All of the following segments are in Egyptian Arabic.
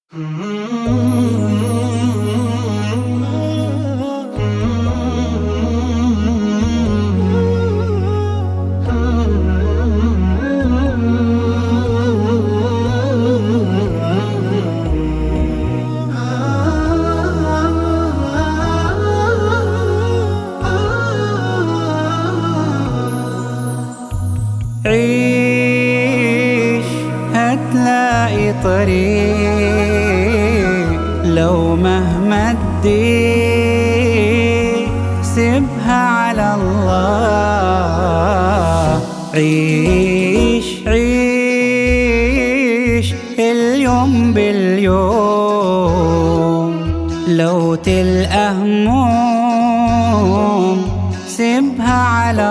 عيش هتلاقي طريق لو مهما تضيق سيبها على الله عيش عيش اليوم باليوم لو تلقى هموم سيبها على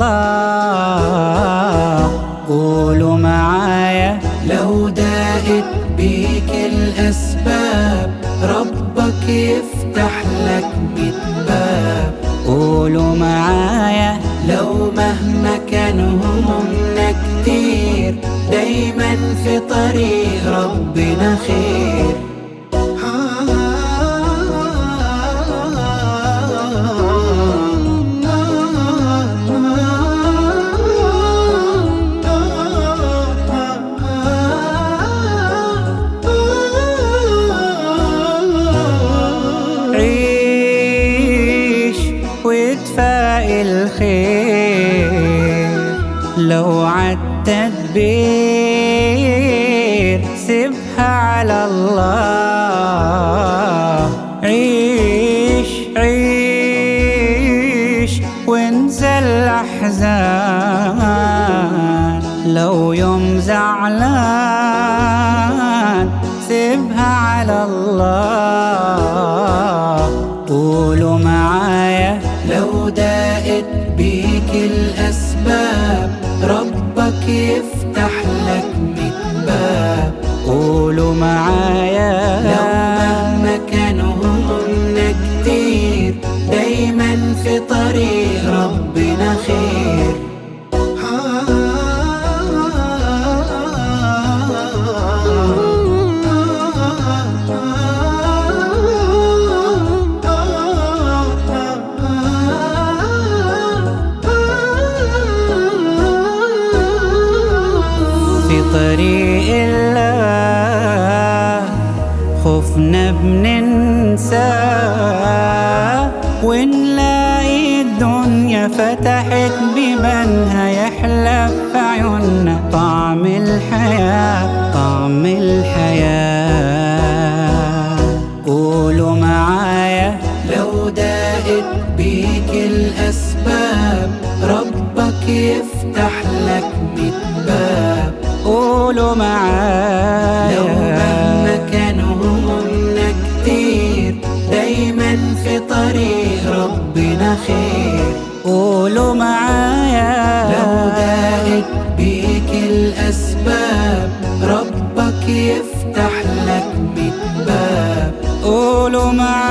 الله قولوا معايا لو دقت بيك الأسباب ربك يفتح لك ميت باب قولوا معايا لو مهما كان همومنا كتير دايما في طريق ربنا خير عيش وتفائل خير لو عالتدبير سيبها على الله عيش عيش وانسى الأحزان لو يوم زعلان سيبها على الله قولوا معايا لو دقت بيك الأسباب ربك يفتح لك ميت باب قولوا معايا لو مهما كانوا همومنا كتير دايما في طريق ربنا خير في طريق الله خوفنا بننساه ونلاقي الدنيا فتحت بيبانها يحلى في عيوننا طعم الحياة طعم الحياة قولوا معايا لو دقت بيك الأسباب ربك يفتح لك ميت باب قولوا معايا لو مهما كانوا همومنا كتير دايما في طريق ربنا خير قولوا معايا لو دقت بيك الأسباب ربك يفتح لك ميت باب قولوا معايا